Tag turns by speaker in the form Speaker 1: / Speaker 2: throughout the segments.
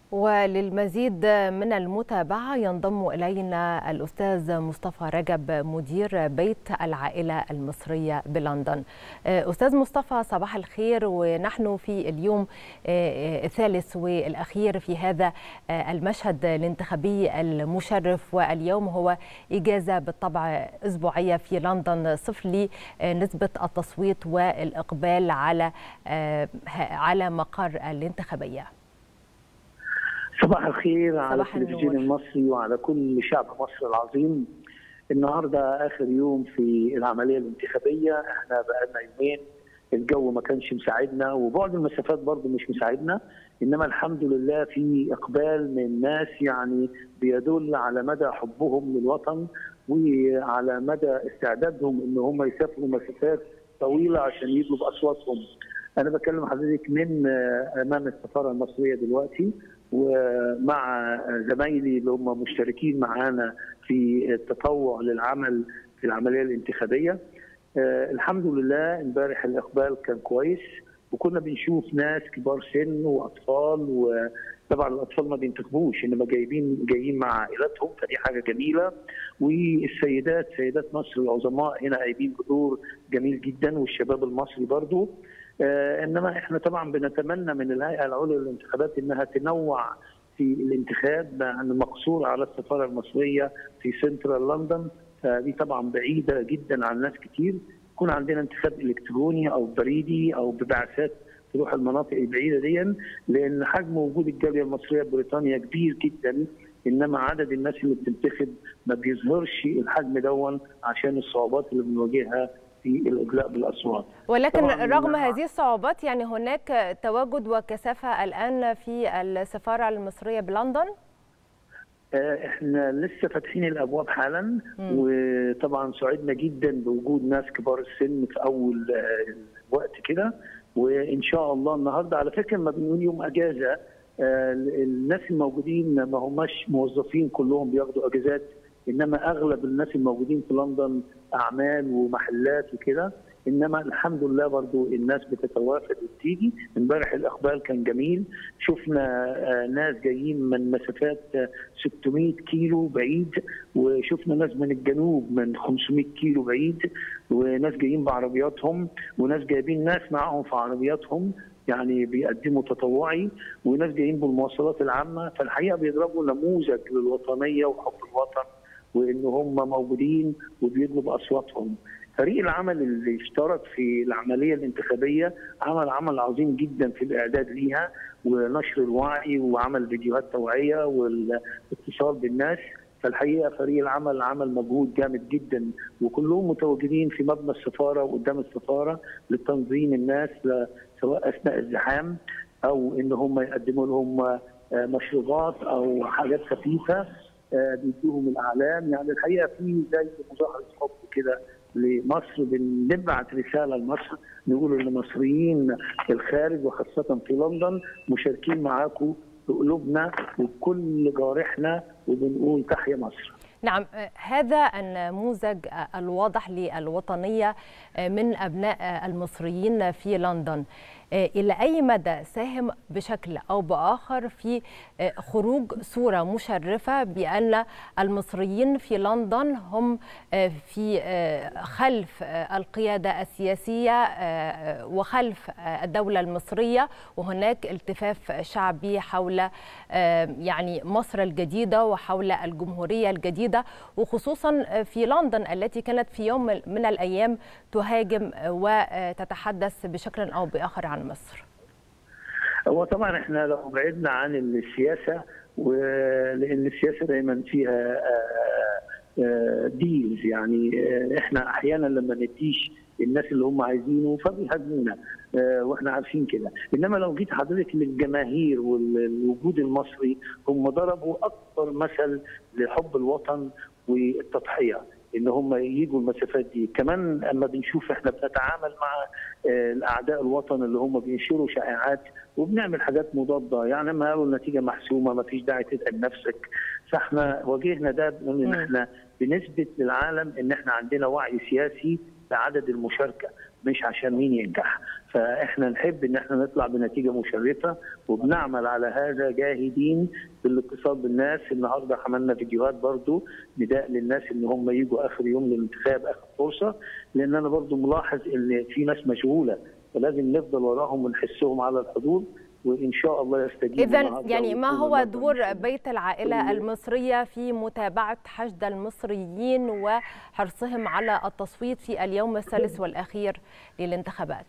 Speaker 1: وللمزيد من المتابعة ينضم إلينا الأستاذ مصطفى رجب مدير بيت العائلة المصرية بلندن أستاذ مصطفى صباح الخير ونحن في اليوم الثالث والأخير في هذا المشهد الانتخابي المشرف واليوم هو إجازة بالطبع أسبوعية في لندن صفر لنسبة التصويت والإقبال على على مقر الانتخابية
Speaker 2: صباح الخير على التلفزيون المصري وعلى كل شعب مصر العظيم النهارده اخر يوم في العمليه الانتخابيه احنا بقالنا يومين الجو ما كانش مساعدنا وبعد المسافات برضه مش مساعدنا انما الحمد لله في اقبال من ناس يعني بيدل على مدى حبهم للوطن وعلى مدى استعدادهم ان هم يسافروا مسافات طويله عشان يجوا باصواتهم. انا بكلم حضرتك من امام السفاره المصريه دلوقتي ومع زمايلي اللي هم مشتركين معانا في التطوع للعمل في العمليه الانتخابيه آه الحمد لله امبارح الاقبال كان كويس وكنا بنشوف ناس كبار سن واطفال وطبعا الاطفال ما بينتخبوش انما جايبين جايين مع عائلاتهم فدي حاجه جميله والسيدات سيدات مصر العظماء هنا قايمين بدور جميل جدا والشباب المصري برضو آه انما احنا طبعا بنتمنى من الهيئه العليا للانتخابات انها تنوع في الانتخاب لان مقصور على السفاره المصريه في سنترال لندن فدي طبعا بعيده جدا عن ناس كتير يكون عندنا انتخاب الكتروني او بريدي او ببعثات تروح المناطق البعيده دي لان حجم وجود الجاليه المصريه في بريطانيا كبير جدا انما عدد الناس اللي بتنتخب ما بيظهرش الحجم دون عشان الصعوبات اللي بنواجهها في الادلاء بالاصوات.
Speaker 1: ولكن رغم هذه الصعوبات يعني هناك تواجد وكثافه الان في السفاره المصريه بلندن؟
Speaker 2: احنا لسه فاتحين الابواب حالا م. وطبعا سعدنا جدا بوجود ناس كبار السن في اول وقت كده وان شاء الله النهارده على فكره لما بنقول يوم اجازه الناس الموجودين ما هماش موظفين كلهم بياخدوا اجازات انما اغلب الناس الموجودين في لندن اعمال ومحلات وكده انما الحمد لله برضو الناس بتتوافد وبتيجي امبارح الاقبال كان جميل شفنا ناس جايين من مسافات 600 كيلو بعيد وشفنا ناس من الجنوب من 500 كيلو بعيد وناس جايين بعربياتهم وناس جايبين ناس معاهم في عربياتهم يعني بيقدموا تطوعي وناس جايين بالمواصلات العامه فالحقيقه بيضربوا نموذج للوطنيه وحب الوطن وان هم موجودين وبيدلوا باصواتهم. فريق العمل اللي اشترك في العمليه الانتخابيه عمل عمل عظيم جدا في الاعداد ليها ونشر الوعي وعمل فيديوهات توعيه والاتصال بالناس فالحقيقه فريق العمل عمل مجهود جامد جدا وكلهم متواجدين في مبنى السفاره وقدام السفاره لتنظيم الناس سواء اثناء الزحام او ان هم يقدموا لهم مشروبات او حاجات خفيفه بيدوهم الاعلام يعني الحقيقه في زي مظاهره حب كده لمصر بنبعت رساله لمصر نقول للمصريين الخارج وخاصه في لندن مشاركين معاكم بقلوبنا وبكل جوارحنا وبنقول تحيا مصر.
Speaker 1: نعم هذا النموذج الواضح للوطنيه من ابناء المصريين في لندن الى اي مدى ساهم بشكل او باخر في خروج صوره مشرفه بان المصريين في لندن هم في خلف القياده السياسيه وخلف الدوله المصريه وهناك التفاف شعبي حول يعني مصر الجديده وحول الجمهوريه الجديده وخصوصا في لندن التي كانت في يوم من الايام تهاجم وتتحدث بشكل او باخر عن مصر
Speaker 2: هو طبعا احنا لو بعدنا عن السياسه ولان السياسه دايما فيها ديلز يعني احنا احيانا لما نديش الناس اللي هم عايزينه فبيهاجمونا واحنا عارفين كده انما لو جيت حضرتك للجماهير والوجود المصري هم ضربوا اكبر مثل لحب الوطن والتضحيه ان هم يجوا المسافات دي كمان اما بنشوف احنا بنتعامل مع الاعداء الوطن اللي هم بينشروا شائعات وبنعمل حاجات مضاده يعني لما قالوا النتيجه محسومه ما فيش داعي تتعب نفسك فاحنا واجهنا ده ان احنا بنثبت للعالم ان احنا عندنا وعي سياسي بعدد المشاركه مش عشان مين ينجح فاحنا نحب ان احنا نطلع بنتيجه مشرفه وبنعمل على هذا جاهدين بالاتصال بالناس النهارده عملنا فيديوهات برضو نداء للناس ان هم يجوا اخر يوم للانتخاب اخر فرصه لان انا برضو ملاحظ ان في ناس مشغوله فلازم نفضل وراهم ونحسهم على الحضور وان شاء الله يستجيبوا
Speaker 1: اذا يعني ما هو دور بيت العائله المصريه في متابعه حشد المصريين وحرصهم على التصويت في اليوم الثالث والاخير للانتخابات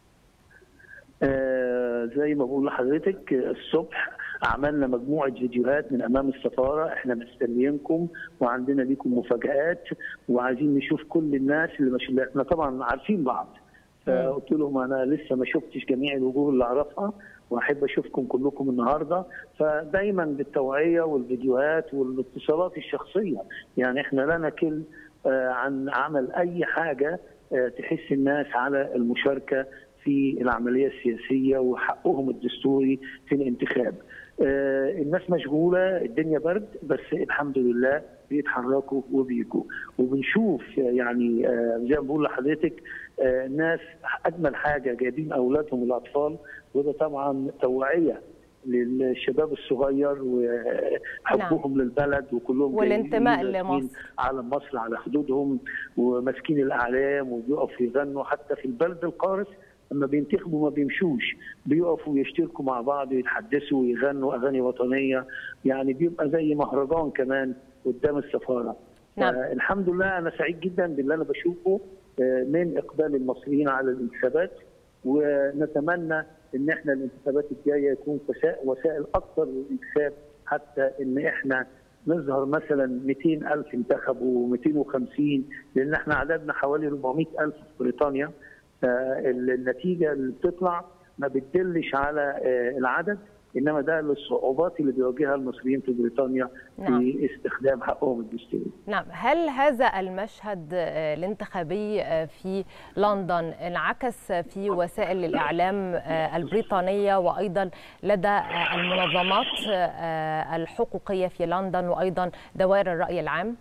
Speaker 2: آه زي ما بقول لحضرتك الصبح عملنا مجموعه فيديوهات من امام السفاره احنا مستنيينكم وعندنا ليكم مفاجات وعايزين نشوف كل الناس اللي مش احنا طبعا عارفين بعض فقلت لهم انا لسه ما شفتش جميع الوجوه اللي اعرفها واحب اشوفكم كلكم النهارده فدايما بالتوعيه والفيديوهات والاتصالات الشخصيه يعني احنا لا نكل عن عمل اي حاجه تحس الناس على المشاركه في العمليه السياسيه وحقهم الدستوري في الانتخاب. الناس مشغوله الدنيا برد بس الحمد لله بيتحركوا وبيجوا وبنشوف يعني زي ما بقول لحضرتك ناس اجمل حاجه جايبين اولادهم الاطفال وده طبعا توعيه للشباب الصغير وحبهم نعم. للبلد وكلهم
Speaker 1: والانتماء لمصر
Speaker 2: علم مصر على حدودهم وماسكين الاعلام وبيقفوا يغنوا حتى في البلد القارس لما بينتخبوا ما بيمشوش بيقفوا يشتركوا مع بعض ويتحدثوا ويغنوا اغاني وطنيه يعني بيبقى زي مهرجان كمان قدام السفاره
Speaker 1: نعم.
Speaker 2: الحمد لله انا سعيد جدا باللي انا بشوفه من اقبال المصريين على الانتخابات ونتمنى ان احنا الانتخابات الجايه يكون وسائل اكثر للانتخاب حتى ان احنا نظهر مثلا 200 ألف انتخبوا 250 لأن احنا عددنا حوالي 400 ألف في بريطانيا النتيجة اللي بتطلع ما بتدلش على العدد انما ده للصعوبات اللي بيواجهها المصريين في بريطانيا نعم. في استخدام حقهم الدستوري.
Speaker 1: نعم، هل هذا المشهد الانتخابي في لندن انعكس في وسائل الاعلام البريطانيه وايضا لدى المنظمات الحقوقيه في لندن وايضا دوائر الراي العام؟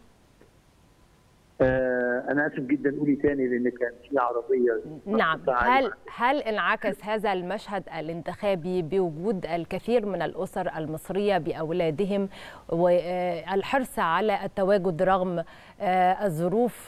Speaker 2: آه انا اسف جدا قولي تاني لان كان في عربيه
Speaker 1: نعم هل هل انعكس هذا المشهد الانتخابي بوجود الكثير من الاسر المصريه باولادهم والحرص على التواجد رغم الظروف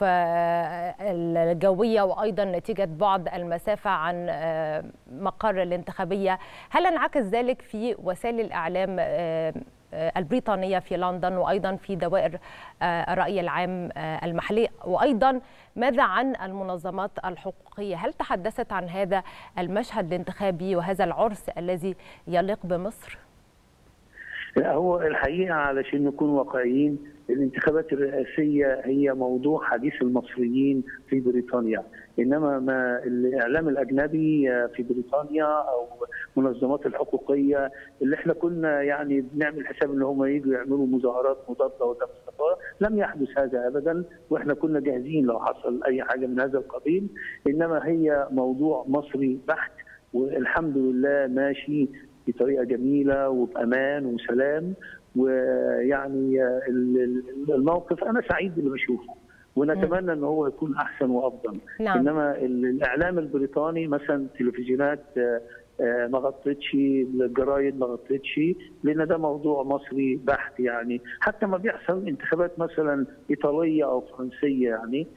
Speaker 1: الجويه وايضا نتيجه بعد المسافه عن مقر الانتخابيه هل انعكس ذلك في وسائل الاعلام البريطانية في لندن وأيضا في دوائر الرأي العام المحلي وأيضا ماذا عن المنظمات الحقوقية هل تحدثت عن هذا المشهد الانتخابي وهذا العرس الذي يليق بمصر؟
Speaker 2: لا هو الحقيقة علشان نكون واقعيين الانتخابات الرئاسية هي موضوع حديث المصريين في بريطانيا إنما ما الإعلام الأجنبي في بريطانيا أو المنظمات الحقوقية اللي احنا كنا يعني بنعمل حساب إن هم يجوا يعملوا مظاهرات مضادة قدام السفارة لم يحدث هذا أبدا وإحنا كنا جاهزين لو حصل أي حاجة من هذا القبيل إنما هي موضوع مصري بحت والحمد لله ماشي بطريقه جميله وبامان وسلام ويعني الموقف انا سعيد باللي بشوفه ونتمنى ان هو يكون احسن وافضل
Speaker 1: نعم.
Speaker 2: انما الاعلام البريطاني مثلا تلفزيونات ما غطتش الجرايد ما غطتش لان ده موضوع مصري بحت يعني حتى ما بيحصل انتخابات مثلا ايطاليه او فرنسيه يعني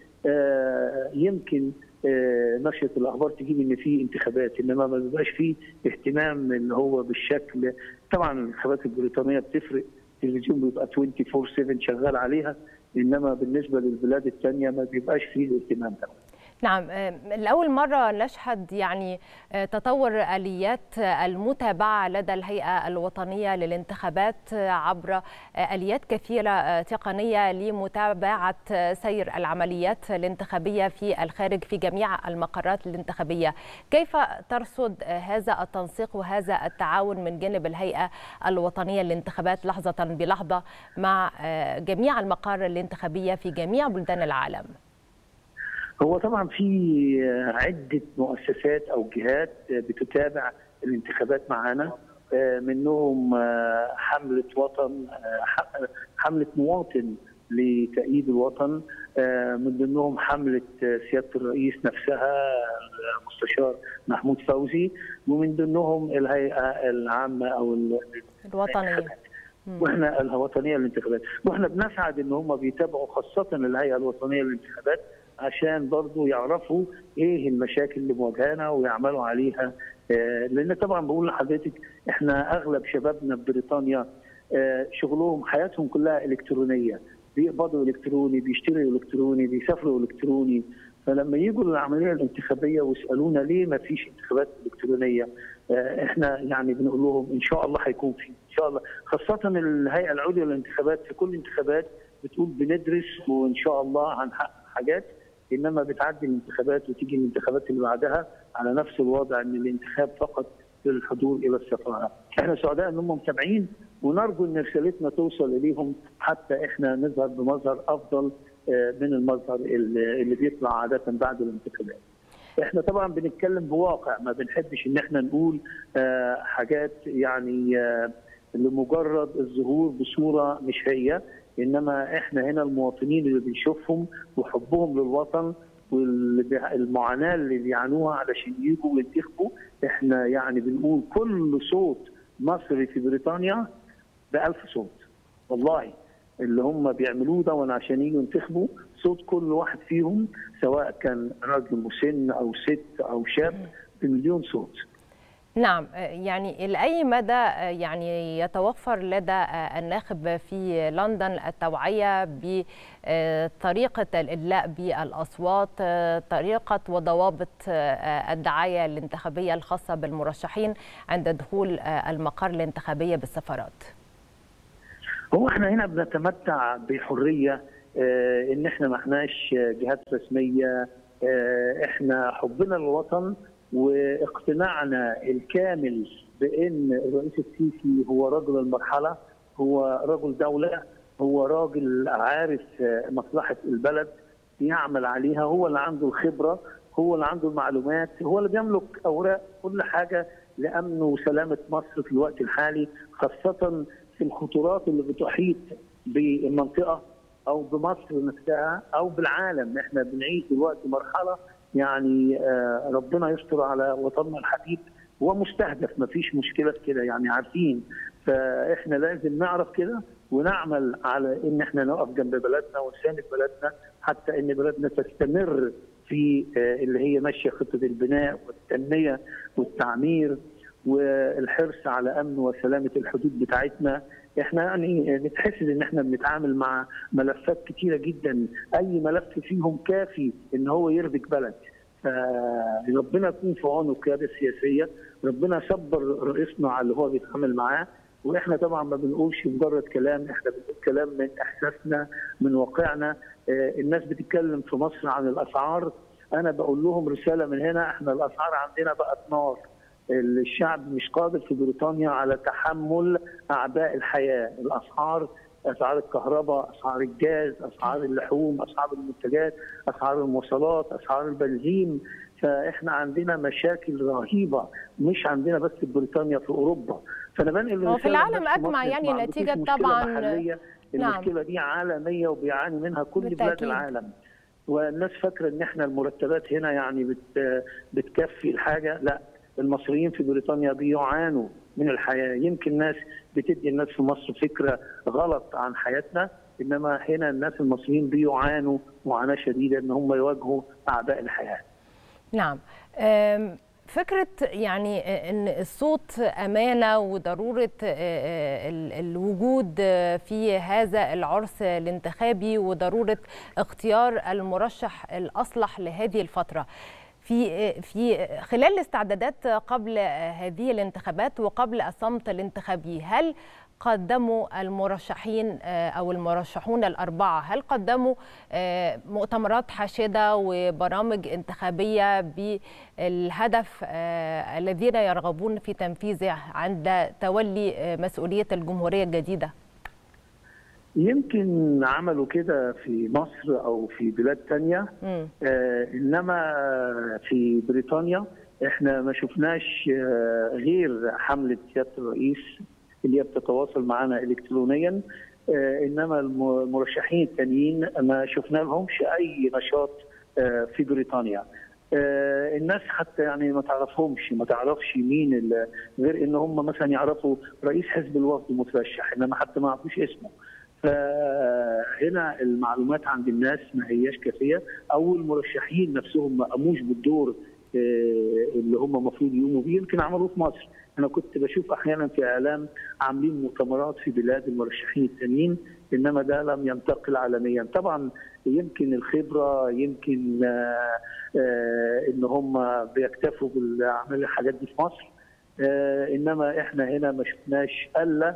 Speaker 2: يمكن نشره الاخبار تجيب ان في انتخابات انما ما بيبقاش في اهتمام اللي هو بالشكل طبعا الانتخابات البريطانيه بتفرق التلفزيون بيبقى 24 7 شغال عليها انما بالنسبه للبلاد الثانيه ما بيبقاش فيه الاهتمام ده
Speaker 1: نعم لأول مرة نشهد يعني تطور آليات المتابعة لدى الهيئة الوطنية للانتخابات عبر آليات كثيرة تقنية لمتابعة سير العمليات الانتخابية في الخارج في جميع المقرات الانتخابية كيف ترصد هذا التنسيق وهذا التعاون من جانب الهيئة الوطنية للانتخابات لحظة بلحظة مع جميع المقار الانتخابية في جميع بلدان العالم؟
Speaker 2: هو طبعا في عده مؤسسات او جهات بتتابع الانتخابات معانا منهم حمله وطن حمله مواطن لتأييد الوطن من ضمنهم حملة سيادة الرئيس نفسها المستشار محمود فوزي ومن ضمنهم الهيئة العامة أو
Speaker 1: الوطنية
Speaker 2: واحنا الوطنيه للانتخابات واحنا بنسعد ان هم بيتابعوا خاصه الهيئه الوطنيه للانتخابات عشان برضو يعرفوا ايه المشاكل اللي مواجهانا ويعملوا عليها لان طبعا بقول لحضرتك احنا اغلب شبابنا في بريطانيا شغلهم حياتهم كلها الكترونيه بيقبضوا الكتروني بيشتروا الكتروني بيسافروا الكتروني فلما يجوا للعمليه الانتخابيه ويسالونا ليه ما فيش انتخابات الكترونيه احنا يعني بنقول لهم ان شاء الله هيكون في ان شاء الله خاصه الهيئه العليا للانتخابات في كل انتخابات بتقول بندرس وان شاء الله هنحقق حاجات انما بتعدي الانتخابات وتيجي الانتخابات اللي بعدها على نفس الوضع ان الانتخاب فقط للحضور الى السفاره. احنا سعداء ان هم متابعين ونرجو ان رسالتنا توصل اليهم حتى احنا نظهر بمظهر افضل من المظهر اللي بيطلع عاده بعد الانتخابات. احنا طبعا بنتكلم بواقع ما بنحبش ان احنا نقول حاجات يعني لمجرد الظهور بصوره مش هي انما احنا هنا المواطنين اللي بنشوفهم وحبهم للوطن والمعاناه اللي بيعانوها علشان يجوا وينتخبوا احنا يعني بنقول كل صوت مصري في بريطانيا بألف صوت والله اللي هم بيعملوه ده عشان يجوا ينتخبوا صوت كل واحد فيهم سواء كان راجل مسن او ست او شاب بمليون صوت
Speaker 1: نعم يعني لأي مدى يعني يتوفر لدى الناخب في لندن التوعية بطريقة الإدلاء بالأصوات طريقة وضوابط الدعاية الانتخابية الخاصة بالمرشحين عند دخول المقر الانتخابية بالسفارات
Speaker 2: هو احنا هنا بنتمتع بحرية ان احنا ما احناش جهات رسمية احنا حبنا للوطن واقتناعنا الكامل بان الرئيس السيسي هو رجل المرحله هو رجل دوله هو راجل عارف مصلحه البلد يعمل عليها هو اللي عنده الخبره هو اللي عنده المعلومات هو اللي بيملك اوراق كل حاجه لامن وسلامه مصر في الوقت الحالي خاصه في الخطورات اللي بتحيط بالمنطقه او بمصر نفسها او بالعالم احنا بنعيش دلوقتي مرحله يعني ربنا يستر على وطننا الحبيب هو مستهدف ما فيش مشكله في كده يعني عارفين فاحنا لازم نعرف كده ونعمل على ان احنا نقف جنب بلدنا ونساند بلدنا حتى ان بلدنا تستمر في اللي هي ماشيه خطه البناء والتنميه والتعمير والحرص على امن وسلامه الحدود بتاعتنا احنا يعني نتحسد ان احنا بنتعامل مع ملفات كتيره جدا اي ملف فيهم كافي ان هو يربك بلد فربنا يكون في عونه القياده السياسيه ربنا صبر رئيسنا على اللي هو بيتعامل معاه واحنا طبعا ما بنقولش مجرد كلام احنا بنقول كلام من احساسنا من واقعنا الناس بتتكلم في مصر عن الاسعار انا بقول لهم رساله من هنا احنا الاسعار عندنا بقت نار الشعب مش قادر في بريطانيا على تحمل اعباء الحياه، الاسعار اسعار الكهرباء، اسعار الجاز، اسعار اللحوم، اسعار المنتجات، اسعار المواصلات، اسعار البنزين، فاحنا عندنا مشاكل رهيبه مش عندنا بس في بريطانيا في اوروبا،
Speaker 1: فانا بنقل هو في العالم اجمع يعني نتيجه طبعا
Speaker 2: المشكله نعم. دي عالميه وبيعاني منها كل بالتأكيد. بلاد العالم. والناس فاكره ان احنا المرتبات هنا يعني بت بتكفي الحاجه، لا المصريين في بريطانيا بيعانوا من الحياه يمكن ناس بتدي الناس في مصر فكره غلط عن حياتنا انما هنا الناس المصريين بيعانوا معاناه شديده ان هم يواجهوا اعداء الحياه.
Speaker 1: نعم فكرة يعني أن الصوت أمانة وضرورة الوجود في هذا العرس الانتخابي وضرورة اختيار المرشح الأصلح لهذه الفترة في في خلال الاستعدادات قبل هذه الانتخابات وقبل الصمت الانتخابي هل قدموا المرشحين او المرشحون الاربعه هل قدموا مؤتمرات حاشده وبرامج انتخابيه بالهدف الذين يرغبون في تنفيذه عند تولي مسؤوليه الجمهوريه الجديده؟
Speaker 2: يمكن عملوا كده في مصر او في بلاد تانية آه انما في بريطانيا احنا ما شفناش آه غير حمله سياده الرئيس اللي هي بتتواصل معنا الكترونيا انما المرشحين التانيين ما شفنا لهمش اي نشاط في بريطانيا الناس حتى يعني ما تعرفهمش ما تعرفش مين غير ان هم مثلا يعرفوا رئيس حزب الوفد مترشح انما حتى ما يعرفوش اسمه فهنا المعلومات عند الناس ما هياش كافيه او المرشحين نفسهم ما قاموش بالدور اللي هم المفروض يقوموا بيه يمكن عملوه في مصر انا كنت بشوف احيانا في اعلام عاملين مؤتمرات في بلاد المرشحين التانيين انما ده لم ينتقل عالميا طبعا يمكن الخبره يمكن آآ آآ ان هم بيكتفوا بالاعمال الحاجات دي في مصر انما احنا هنا ما شفناش الا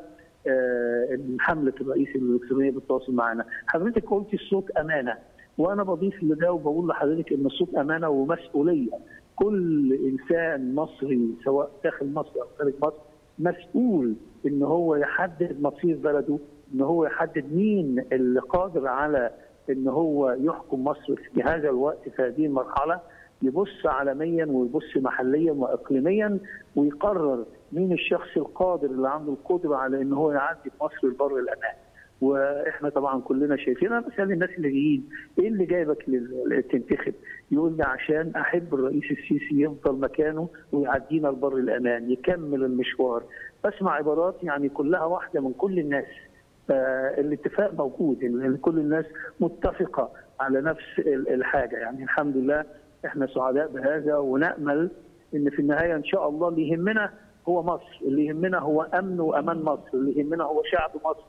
Speaker 2: حمله الرئيس الالكترونيه بالتواصل معنا حضرتك قلتي الصوت امانه وانا بضيف لده وبقول لحضرتك ان الصوت امانه ومسؤوليه كل انسان مصري سواء داخل مصر او خارج مصر مسؤول ان هو يحدد مصير بلده ان هو يحدد مين اللي قادر على ان هو يحكم مصر في هذا الوقت في هذه المرحله يبص عالميا ويبص محليا واقليميا ويقرر مين الشخص القادر اللي عنده القدره على ان هو يعدي مصر لبر الامان. واحنا طبعا كلنا شايفين انا بسال الناس اللي جايين ايه اللي جايبك تنتخب؟ يقول لي عشان احب الرئيس السيسي يفضل مكانه ويعدينا لبر الامان يكمل المشوار بسمع عبارات يعني كلها واحده من كل الناس فالاتفاق موجود ان كل الناس متفقه على نفس الحاجه يعني الحمد لله احنا سعداء بهذا ونامل ان في النهايه ان شاء الله اللي يهمنا هو مصر اللي يهمنا هو امن وامان مصر اللي يهمنا هو شعب مصر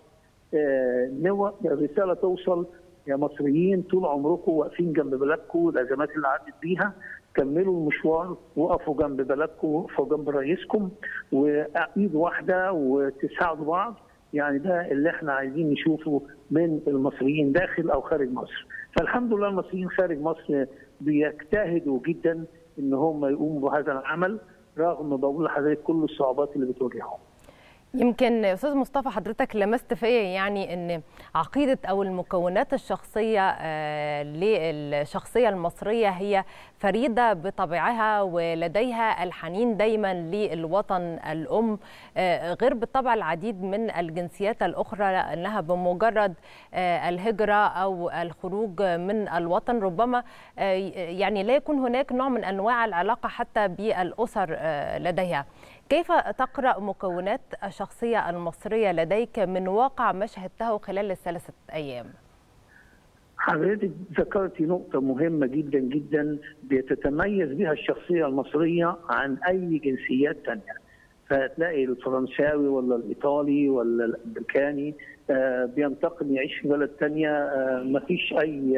Speaker 2: آه الرساله توصل يا مصريين طول عمركم واقفين جنب بلدكم الازمات اللي عدت بيها كملوا المشوار وقفوا جنب بلدكم وقفوا جنب رئيسكم وايد واحده وتساعدوا بعض يعني ده اللي احنا عايزين نشوفه من المصريين داخل او خارج مصر فالحمد لله المصريين خارج مصر بيجتهدوا جدا ان هم يقوموا بهذا العمل رغم بقول لحضرتك كل الصعوبات اللي بتواجههم
Speaker 1: يمكن استاذ مصطفى حضرتك لمست فيا يعني ان عقيده او المكونات الشخصيه للشخصيه المصريه هي فريده بطبعها ولديها الحنين دايما للوطن الام غير بالطبع العديد من الجنسيات الاخرى انها بمجرد الهجره او الخروج من الوطن ربما يعني لا يكون هناك نوع من انواع العلاقه حتى بالاسر لديها كيف تقرا مكونات الشخصيه المصريه لديك من واقع ما شهدته خلال الثلاثه ايام
Speaker 2: حضرتك ذكرتي نقطة مهمة جدا جدا بتتميز بها الشخصية المصرية عن أي جنسيات تانية فتلاقي الفرنساوي ولا الإيطالي ولا الأمريكاني بينتقل يعيش في بلد تانية مفيش أي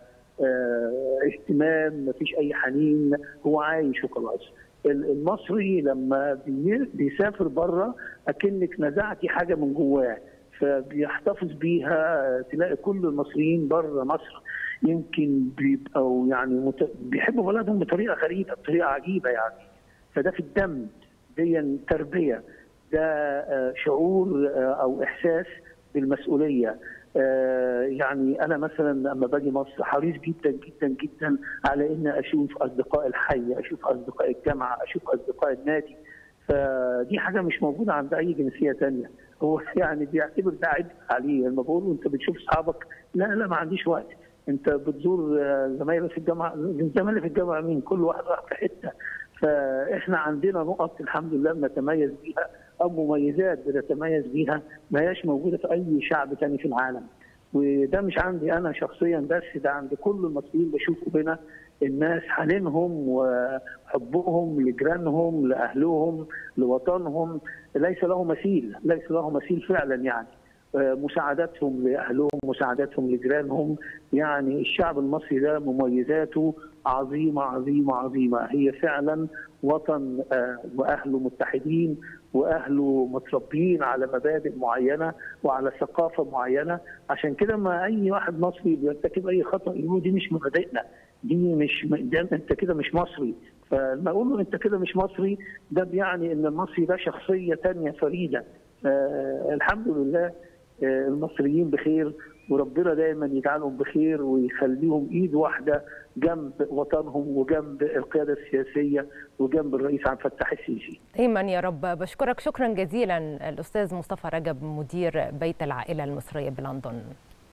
Speaker 2: اهتمام مفيش أي حنين هو عايش وخلاص المصري لما بيسافر بره اكنك نزعتي حاجه من جواه فبيحتفظ بيها تلاقي كل المصريين بره مصر يمكن بيبقوا يعني مت... بيحبوا بلدهم بطريقه غريبه بطريقه عجيبه يعني فده في الدم دي تربيه ده شعور او احساس بالمسؤوليه يعني انا مثلا لما باجي مصر حريص جدا جدا جدا على ان اشوف اصدقاء الحي، اشوف اصدقاء الجامعه، اشوف اصدقاء النادي. فدي حاجه مش موجوده عند اي جنسيه ثانيه، هو يعني بيعتبر ده عبء عليه لما بقول له انت بتشوف اصحابك لا لا ما عنديش وقت، انت بتزور زمايلك في الجامعه، زمايلي في الجامعه مين؟ كل واحد راح في حته. فاحنا عندنا نقط الحمد لله بنتميز بيها او مميزات بنتميز بيها ما هياش موجوده في اي شعب ثاني في العالم وده مش عندي انا شخصيا بس ده عند كل المصريين بشوفه هنا الناس حنينهم وحبهم لجيرانهم لاهلهم لوطنهم ليس له مثيل ليس له مثيل فعلا يعني مساعدتهم لاهلهم مساعدتهم لجيرانهم يعني الشعب المصري ده مميزاته عظيمه عظيمه عظيمه هي فعلا وطن واهله متحدين واهله متربيين على مبادئ معينه وعلى ثقافه معينه عشان كده ما اي واحد مصري بيرتكب اي خطا يقول دي مش مبادئنا دي مش ده انت كده مش مصري فلما اقول له انت كده مش مصري ده بيعني ان المصري ده شخصيه ثانيه فريده الحمد لله المصريين بخير وربنا دايما يجعلهم بخير ويخليهم ايد واحده جنب وطنهم وجنب القياده السياسيه وجنب الرئيس عبد الفتاح السيسي.
Speaker 1: دايما يا رب بشكرك شكرا جزيلا الاستاذ مصطفى رجب مدير بيت العائله المصريه بلندن.